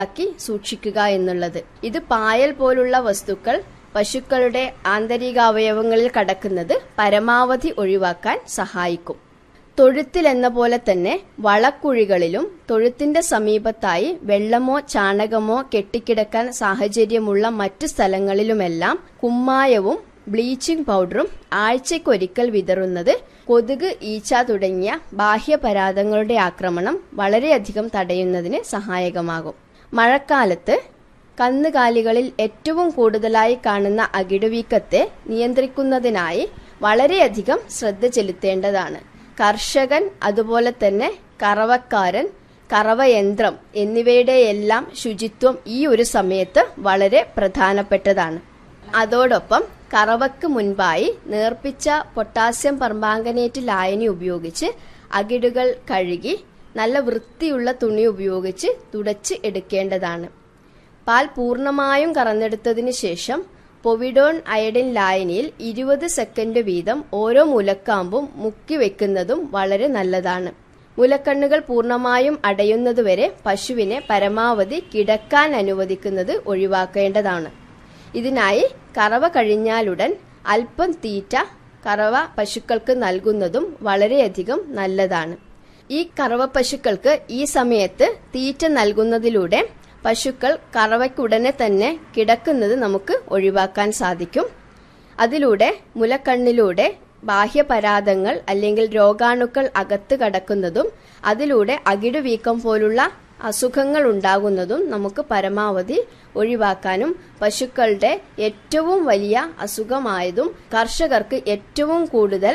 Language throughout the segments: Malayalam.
ആക്കി സൂക്ഷിക്കുക എന്നുള്ളത് ഇത് പായൽ പോലുള്ള വസ്തുക്കൾ പശുക്കളുടെ ആന്തരികാവയവങ്ങളിൽ കടക്കുന്നത് പരമാവധി ഒഴിവാക്കാൻ സഹായിക്കും തൊഴുത്തിൽ എന്ന പോലെ തന്നെ വളക്കുഴികളിലും തൊഴുത്തിന്റെ സമീപത്തായി വെള്ളമോ ചാണകമോ കെട്ടിക്കിടക്കാൻ സാഹചര്യമുള്ള മറ്റു സ്ഥലങ്ങളിലുമെല്ലാം കുമ്മായവും ബ്ലീച്ചിംഗ് പൗഡറും ആഴ്ചയ്ക്കൊരിക്കൽ വിതറുന്നത് കൊതുക് ഈച്ച തുടങ്ങിയ ബാഹ്യപരാധങ്ങളുടെ ആക്രമണം വളരെയധികം തടയുന്നതിന് സഹായകമാകും മഴക്കാലത്ത് കന്നുകാലികളിൽ ഏറ്റവും കൂടുതലായി കാണുന്ന അകിടുവീക്കത്തെ നിയന്ത്രിക്കുന്നതിനായി വളരെയധികം ശ്രദ്ധ ചെലുത്തേണ്ടതാണ് കർഷകൻ അതുപോലെ തന്നെ കറവക്കാരൻ കറവയന്ത്രം എന്നിവയുടെയെല്ലാം ശുചിത്വം ഈ ഒരു സമയത്ത് വളരെ പ്രധാനപ്പെട്ടതാണ് അതോടൊപ്പം കറവയ്ക്ക് മുൻപായി നേർപ്പിച്ച പൊട്ടാസ്യം പെർമാംഗനേറ്റ് ലായനി ഉപയോഗിച്ച് അകിടുകൾ കഴുകി നല്ല വൃത്തിയുള്ള തുണി ഉപയോഗിച്ച് തുടച്ച് എടുക്കേണ്ടതാണ് പാൽ പൂർണ്ണമായും കറന്നെടുത്തതിന് ശേഷം പൊവിഡോൺ അയഡിൻ ലായനിയിൽ ഇരുപത് സെക്കൻഡ് വീതം ഓരോ മുലക്കാമ്പും മുക്കി വെക്കുന്നതും വളരെ നല്ലതാണ് മുലക്കണ്ണുകൾ പൂർണ്ണമായും അടയുന്നതുവരെ പശുവിനെ പരമാവധി കിടക്കാൻ അനുവദിക്കുന്നത് ഒഴിവാക്കേണ്ടതാണ് ഇതിനായി കറവ കഴിഞ്ഞാലുടൻ അല്പം തീറ്റ കറവ പശുക്കൾക്ക് നൽകുന്നതും വളരെയധികം നല്ലതാണ് ഈ കറവ പശുക്കൾക്ക് ഈ സമയത്ത് തീറ്റ നൽകുന്നതിലൂടെ പശുക്കൾ കറവയ്ക്കുടനെ തന്നെ കിടക്കുന്നത് നമുക്ക് ഒഴിവാക്കാൻ സാധിക്കും അതിലൂടെ മുലക്കണ്ണിലൂടെ ബാഹ്യപരാധങ്ങൾ അല്ലെങ്കിൽ രോഗാണുക്കൾ അകത്ത് കടക്കുന്നതും അതിലൂടെ അകിടുവീക്കം പോലുള്ള അസുഖങ്ങൾ ഉണ്ടാകുന്നതും നമുക്ക് പരമാവധി ഒഴിവാക്കാനും പശുക്കളുടെ ഏറ്റവും വലിയ അസുഖമായതും കർഷകർക്ക് ഏറ്റവും കൂടുതൽ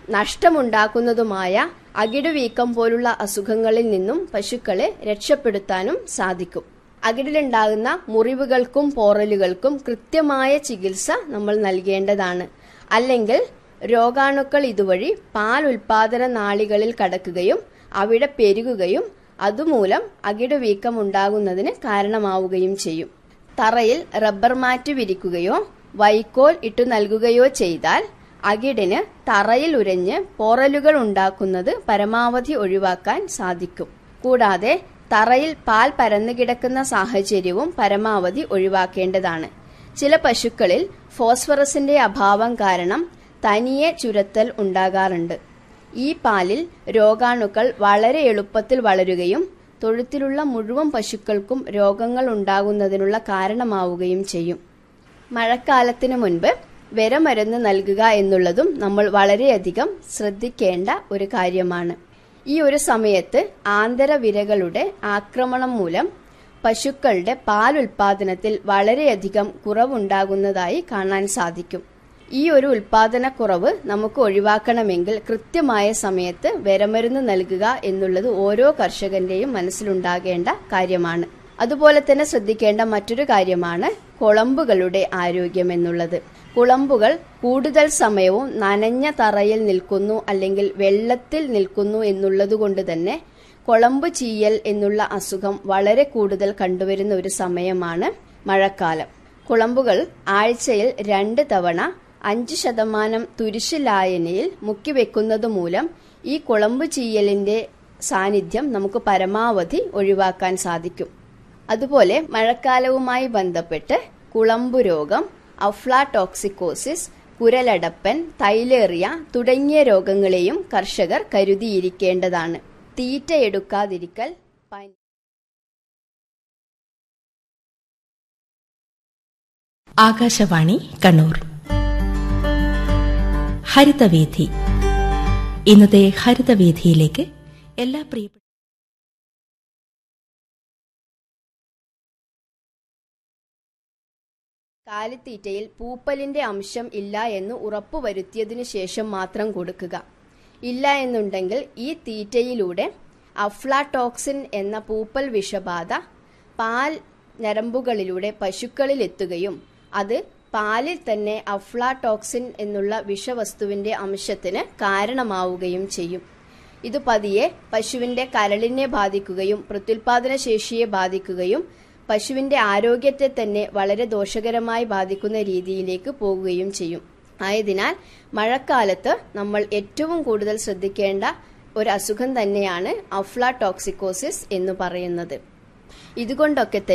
നഷ്ടമുണ്ടാക്കുന്നതുമായ അകിടുവീക്കം പോലുള്ള അസുഖങ്ങളിൽ നിന്നും പശുക്കളെ രക്ഷപ്പെടുത്താനും സാധിക്കും അകിടിലുണ്ടാകുന്ന മുറിവുകൾക്കും പോറലുകൾക്കും കൃത്യമായ ചികിത്സ നമ്മൾ നൽകേണ്ടതാണ് അല്ലെങ്കിൽ രോഗാണുക്കൾ ഇതുവഴി പാൽ ഉൽപാദന നാളികളിൽ കടക്കുകയും അവിടെ പെരുകുകയും അതുമൂലം അകിടുവീക്കം ഉണ്ടാകുന്നതിന് കാരണമാവുകയും ചെയ്യും തറയിൽ റബ്ബർ മാറ്റ് വിരിക്കുകയോ വൈക്കോൽ ഇട്ടു നൽകുകയോ ചെയ്താൽ അകിടിന് തറയിൽ ഉരഞ്ഞ് പോറലുകൾ ഉണ്ടാക്കുന്നത് പരമാവധി ഒഴിവാക്കാൻ സാധിക്കും കൂടാതെ തറയിൽ പാൽ പരന്നു കിടക്കുന്ന സാഹചര്യവും പരമാവധി ഒഴിവാക്കേണ്ടതാണ് ചില പശുക്കളിൽ ഫോസ്ഫറസിന്റെ അഭാവം കാരണം തനിയെ ചുരത്തൽ ഉണ്ടാകാറുണ്ട് ഈ പാലിൽ രോഗാണുക്കൾ വളരെ എളുപ്പത്തിൽ വളരുകയും തൊഴുത്തിലുള്ള മുഴുവൻ പശുക്കൾക്കും രോഗങ്ങൾ ഉണ്ടാകുന്നതിനുള്ള കാരണമാവുകയും ചെയ്യും മഴക്കാലത്തിന് മുൻപ് വിരമരുന്ന് നൽകുക എന്നുള്ളതും നമ്മൾ വളരെയധികം ശ്രദ്ധിക്കേണ്ട ഒരു കാര്യമാണ് ഈ ഒരു സമയത്ത് ആന്തരവിരകളുടെ ആക്രമണം മൂലം പശുക്കളുടെ പാൽ ഉൽപാദനത്തിൽ വളരെയധികം കുറവുണ്ടാകുന്നതായി കാണാൻ സാധിക്കും ഈ ഒരു ഉൽപാദനക്കുറവ് നമുക്ക് ഒഴിവാക്കണമെങ്കിൽ കൃത്യമായ സമയത്ത് വിരമരുന്ന് നൽകുക എന്നുള്ളത് ഓരോ കർഷകന്റെയും മനസ്സിലുണ്ടാകേണ്ട കാര്യമാണ് അതുപോലെ തന്നെ ശ്രദ്ധിക്കേണ്ട മറ്റൊരു കാര്യമാണ് കുളമ്പുകളുടെ ആരോഗ്യം എന്നുള്ളത് കുളമ്പുകൾ കൂടുതൽ സമയവും നനഞ്ഞ തറയിൽ നിൽക്കുന്നു അല്ലെങ്കിൽ വെള്ളത്തിൽ നിൽക്കുന്നു എന്നുള്ളത് കൊണ്ട് തന്നെ കുളമ്പ് ചീയൽ എന്നുള്ള അസുഖം വളരെ കൂടുതൽ കണ്ടുവരുന്ന ഒരു സമയമാണ് മഴക്കാലം കുളമ്പുകൾ ആഴ്ചയിൽ രണ്ട് തവണ അഞ്ച് ശതമാനം തുരിശ് ലായനിയിൽ മുക്കിവെക്കുന്നത് മൂലം ഈ കുളമ്പ് ചീയലിന്റെ സാന്നിധ്യം നമുക്ക് പരമാവധി ഒഴിവാക്കാൻ സാധിക്കും അതുപോലെ മഴക്കാലവുമായി ബന്ധപ്പെട്ട് കുളമ്പു രോഗം അഫ്ലാടോക്സിക്കോസിസ് കുരലടപ്പൻ തൈലേറിയ തുടങ്ങിയ രോഗങ്ങളെയും കർഷകർ കരുതിയിരിക്കേണ്ടതാണ് തീറ്റ എടുക്കാതിരിക്കൽ പനി ആകാശവാണി കണ്ണൂർ ഹരിതവേദി ഇന്നത്തെ ഹരിതവേദിയിലേക്ക് എല്ലാ പ്രിയപ്പെട്ട കാലിത്തീറ്റയിൽ പൂപ്പലിന്റെ അംശം ഇല്ല എന്ന് ഉറപ്പുവരുത്തിയതിനു ശേഷം മാത്രം കൊടുക്കുക ഇല്ല എന്നുണ്ടെങ്കിൽ ഈ തീറ്റയിലൂടെ അഫ്ലാടോക്സിൻ എന്ന പൂപ്പൽ വിഷബാധ പാൽ ഞരമ്പുകളിലൂടെ പശുക്കളിൽ എത്തുകയും അത് പാലിൽ തന്നെ അഫ്ലാടോക്സിൻ എന്നുള്ള വിഷവസ്തുവിന്റെ അംശത്തിന് കാരണമാവുകയും ചെയ്യും ഇത് പതിയെ പശുവിന്റെ കരളിനെ ബാധിക്കുകയും പ്രത്യുൽപാദന ശേഷിയെ ബാധിക്കുകയും പശുവിന്റെ ആരോഗ്യത്തെ തന്നെ വളരെ ദോഷകരമായി ബാധിക്കുന്ന രീതിയിലേക്ക് പോകുകയും ചെയ്യും ആയതിനാൽ മഴക്കാലത്ത് നമ്മൾ ഏറ്റവും കൂടുതൽ ശ്രദ്ധിക്കേണ്ട ഒരു അസുഖം തന്നെയാണ് അഫ്ലാടോക്സിക്കോസിസ് എന്ന് പറയുന്നത് ഇതുകൊണ്ടൊക്കെ